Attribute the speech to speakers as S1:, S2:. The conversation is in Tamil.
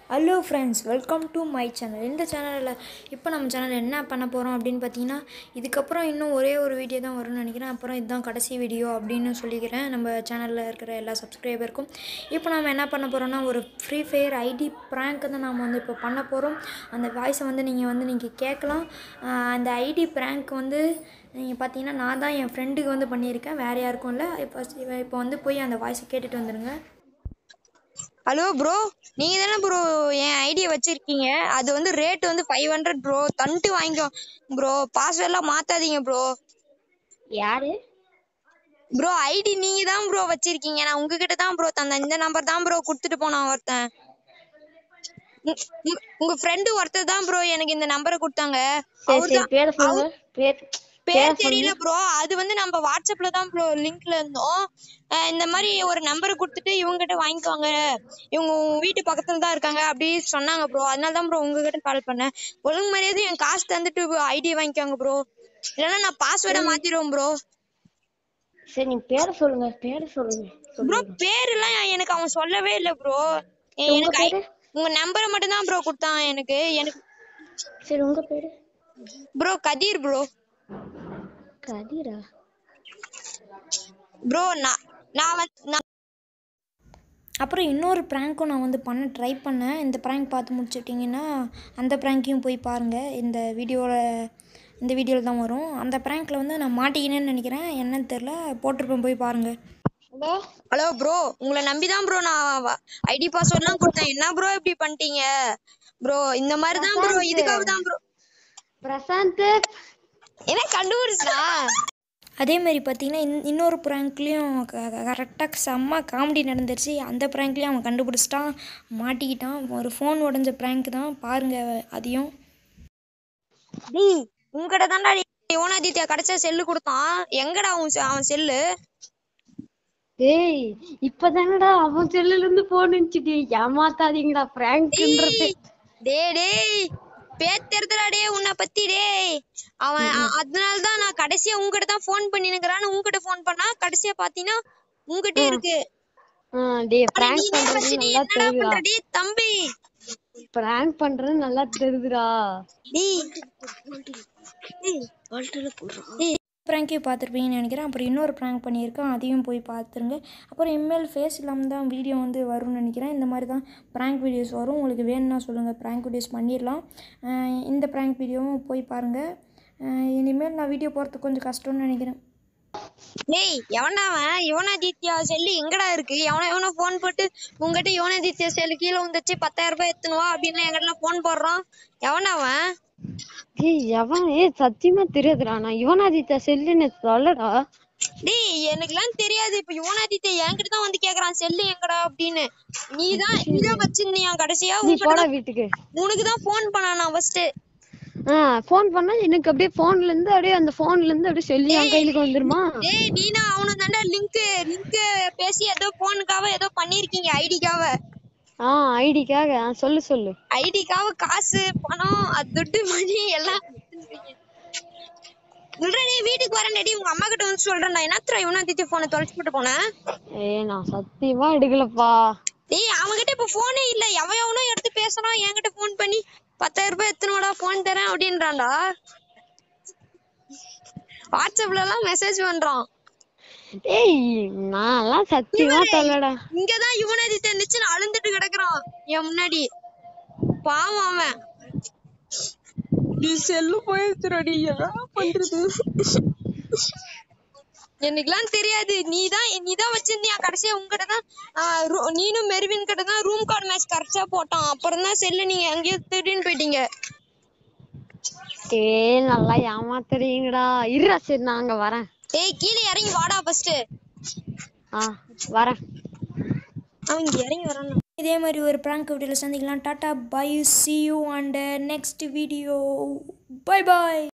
S1: hello friends welcome to my channel இந்த சேனலில் இப்போ நம்ம சேனலில் என்ன பண்ண போகிறோம் அப்படின்னு பார்த்தீங்கன்னா இதுக்கப்புறம் இன்னும் ஒரே ஒரு வீடியோ தான் வரும்னு நினைக்கிறேன் அப்புறம் இதுதான் கடைசி வீடியோ அப்படின்னு சொல்லிக்கிறேன் நம்ம சேனலில் இருக்கிற எல்லா சப்ஸ்கிரைபருக்கும் இப்போ நம்ம என்ன பண்ண போகிறோம்னா ஒரு ஃப்ரீ ஃபயர் ஐடி ப்ராங்க் தான் நம்ம வந்து இப்போ பண்ண போகிறோம் அந்த வாய்ஸை வந்து நீங்கள் வந்து நீங்கள் கேட்கலாம் ஆஹ் அந்த ஐடி ப்ராங்க் வந்து நீங்கள் பார்த்தீங்கன்னா நான் தான் என் ஃப்ரெண்டுக்கு வந்து பண்ணியிருக்கேன் வேறு யாருக்கும் இல்லை இப்போ இப்போ வந்து போய் அந்த வாய்ஸை கேட்டுட்டு வந்துடுங்க
S2: ஹலோ ப்ரோ நீங்க தானே ப்ரோ என் ஐடியா வச்சிருக்கீங்க அது வந்து ரேட் வந்து ஃபைவ் ஹண்ட்ரட் ப்ரோ தந்துட்டு வாங்கிக்கோ ப்ரோ பாஸ்வேர்ட்லாம் மாத்தாதீங்க ப்ரோ
S3: யாரு
S2: ப்ரோ ஐடி நீங்க தான் ப்ரோ வச்சிருக்கீங்க நான் உங்ககிட்ட தான் ப்ரோ தந்தேன் இந்த நம்பர் தான் ப்ரோ கொடுத்துட்டு போனான் ஒருத்தன் உ- உ- உங்க ஃப்ரெண்டு ஒருத்தர் தான் ப்ரோ எனக்கு இந்த நம்பரை கொடுத்தாங்க
S3: சரி
S2: அவர்தான்
S3: சரி பேரை சொல்லுங்க பேர்
S2: பேர் தெரியல ப்ரோ அது வந்து நம்ம வாட்ஸ்அப்ல தான் ப்ரோ லிங்க்ல இருந்தோம் அஹ் இந்த மாதிரி ஒரு நம்பர் கொடுத்துட்டு இவங்க கிட்ட வாங்கிக்கோங்க இவங்க உங்க வீட்டு பக்கத்துல தான் இருக்காங்க அப்படி சொன்னாங்க ப்ரோ அதனால தான் ப்ரோ உங்ககிட்ட கால் பண்ணேன் ஒழுங்கு மரியாதை என் காசு தந்துட்டு ஐடி வாங்கிக்கோங்க ப்ரோ இல்லைன்னா நான் பாஸ்வேர்டை மாத்திடுவேன் ப்ரோ
S3: சரி நீங்க பேரை சொல்லுங்க பேரை சொல்லுங்க
S2: ப்ரோ
S3: சொல்லுங்க
S2: பேரெல்லாம் எனக்கு அவன் சொல்லவே இல்லை ப்ரோ
S3: உங்க
S2: எனக்கு ஐ-
S3: பேரு
S2: உங்க நம்பரை மட்டும் தான் ப்ரோ கொடுத்தான் எனக்கு எனக்கு
S3: சரி உங்க பேரு
S2: ப்ரோ கதீர் ப்ரோ
S3: கதிரா
S2: ப்ரோ நான் நான் வந்து நான்
S1: அப்புறம் இன்னொரு ப்ராங்க்கும் நான் வந்து பண்ண ட்ரை பண்ணேன் இந்த ப்ராங்க் பார்த்து முடிச்சிட்டிங்கன்னா அந்த ப்ராங்க்கையும் போய் பாருங்கள் இந்த வீடியோவில் இந்த வீடியோவில் தான் வரும் அந்த ப்ராங்க்கில் வந்து நான் மாட்டிக்கினேன்னு நினைக்கிறேன் என்னன்னு தெரில போட்டிருப்பேன் போய் பாருங்கள்
S3: ஹலோ
S2: ஹலோ ப்ரோ உங்களை நம்பி தான் ப்ரோ நான் ஐடி பாஸ்வேர்ட்லாம் கொடுத்தேன் என்ன ப்ரோ இப்படி பண்ணிட்டீங்க ப்ரோ இந்த மாதிரி தான் ப்ரோ இதுக்காக தான் ப்ரோ
S3: பிரசாந்த்
S2: என்ன கண்டுபிடிச்சா
S1: அதே மாதிரி பார்த்தீங்கன்னா இன் இன்னொரு ப்ராங்க்லேயும் கரெக்டாக செம்ம காமெடி நடந்துருச்சு அந்த ப்ராங்க்லேயும் அவன் கண்டுபிடிச்சிட்டான் மாட்டிக்கிட்டான் ஒரு ஃபோன் உடஞ்ச ப்ராங்க் தான் பாருங்கள் அதையும்
S2: டேய் உங்ககிட்ட தான்டா யோனாதித்யா கடைசியா செல்லு கொடுத்தான் எங்கடா அவன் செ- அவன் செல்லு
S3: டேய் இப்பதானடா அவன் செல்லுல இருந்து போன் நினைச்சிட்டு ஏமாத்தாதீங்கடா பிராங்க்ன்றது
S2: டேய் டேய் பேத்தெடுத்துடா டேய் உன்னை பத்தி டேய் அவன் அ- அதனால தான் நான் கடைசியா உங்ககிட்ட தான் ஃபோன் பண்ணினுக்கிறான்னு உங்ககிட்ட ஃபோன் பண்ணா கடைசியா பாத்தீங்கன்னா உங்ககிட்ட இருக்கு
S3: டேய்
S2: அட
S3: பிராங்க்
S2: நீனே
S3: பண்றது
S2: வச்சுட்டு
S3: நல்லா
S2: என்னடா
S3: தெரியுதுடா
S2: பண்ற டேய் தம்பி
S3: பிராங்க் பண்றது நல்லா தெரியுதுடா
S2: டேய் டேய் டேய்
S1: ப்ராங்க்கையும் பார்த்துருப்பீங்கன்னு நினைக்கிறேன் அப்புறம் இன்னொரு ப்ராங்க் பண்ணியிருக்கேன் அதையும் போய் பார்த்துருங்க அப்புறம் இனிமேல் ஃபேஸ் இல்லாமல் தான் வீடியோ வந்து வரும்னு நினைக்கிறேன் இந்த மாதிரி தான் ப்ராங்க் வீடியோஸ் வரும் உங்களுக்கு வேணும்னா சொல்லுங்கள் ப்ராங்க் வீடியோஸ் பண்ணிடலாம் அஹ் இந்த ப்ராங்க் வீடியோவும் போய் பாருங்கள் அஹ் இனிமேல் நான் வீடியோ போகிறதுக்கு கொஞ்சம் கஷ்டம்னு நினைக்கிறேன்
S2: டேய் எவன்டா அவன் யோனாதித்யா செல்லு எங்கடா இருக்கு எவனோ எவனோ ஃபோன் போட்டு உங்ககிட்ட யோனாதித்யா செல்லு கீழே வந்துச்சு பத்தாயிரம் ரூபாய் எத்தனுவா அப்படின்னு என்கிட்ட ஃபோன் போடுறான் எவன்டா அவன்
S3: டேய் எவன் ஏய் சத்தியமா தெரியாதுடா நான் யுவனாதித்யா செல்லுன்னு சொல்லடா
S2: டேய் எனக்குலாம் தெரியாது இப்ப யோனாதித்யா என்கிட்ட தான் வந்து கேக்குறான் செல்லு எங்கடா அப்படின்னு நீதான் நீதான் வச்சிருந்தியா கடைசியா
S3: நீ
S2: உன்கிட்ட
S3: போடா
S2: தான்
S3: வீட்டுக்கு
S2: உனக்கு தான் ஃபோன் பண்ணான் நான் ஃபர்ஸ்ட்
S3: ஆ ஃபோன் பண்ணா எனக்கு அப்படியே போன்ல இருந்து அப்படியே அந்த போன்ல இருந்து அப்படியே சொல்லி என் கையிலுக்கு வந்துருமா
S2: டேய் நீனா அவனும் தாண்டா லிங்க் லிங்க் பேசி ஏதோ போனுக்காக ஏதோ பண்ணிருக்கீங்க ஐடிக்காக
S3: ஆ ஐடிக்காக சொல்லு சொல்லு
S2: ஐடிக்காக காசு பணம் அது துட்டு மணி எல்லாம் சொல்றேன் வீட்டுக்கு வரேன்டி உங்க அம்மா கிட்ட வந்து சொல்றேன் நான் என்னத்துல யுவனாதித்யா போனை தொலைச்சு போட்டு போனேன்
S3: ஏய் நான் சத்தியமா எடுக்கலப்பா
S2: டேய் அவன்கிட்ட இப்ப போனே இல்ல எவன் எவனோ எடுத்து பேசுறான் என்கிட்ட ஃபோன் பண்ணி பத்தாயிரம் ரூபாய் எத்தனோடா போன் தரேன் அப்படின்றான்டா வாட்ஸ்அப்ல எல்லாம் மெசேஜ் பண்றான்
S3: ஏய் நான்லாம் சத்தியமா தரலடா
S2: இங்கதான் யுவனாதித்யா இருந்துச்சு நான் அழுந்துட்டு கிடக்குறான் என் முன்னாடி பாவம் அவன் நீ செல்லு போயிருச்சுடி என்ன பண்றது எனக்குலாம் தெரியாது நீதான் நீதான் வச்சிருந்தியா கடைசியா உங்ககிட்ட தான் ஆஹ் ரு- நீனும் மெர்வின் கிட்ட தான் ரூம் கார்டு மேட்ச் கரெக்டா போட்டான் அப்புறம் தான் செல்லு நீங்க எங்கேயோ திருடின்னு போயிட்டீங்க
S3: ஏய் நல்லா ஏமாத்துறீங்கடா இருடா சரி நான் அங்க வரேன்
S2: ஏய் கீழே இறங்கி வாடா ஃபர்ஸ்ட்
S3: ஆ வரேன்
S2: அவன் இங்க இறங்கி வரான்
S1: இதே மாதிரி ஒரு ப்ராங்க் வீடியோவில் சந்திக்கலாம் tata bye see you and next video bye bye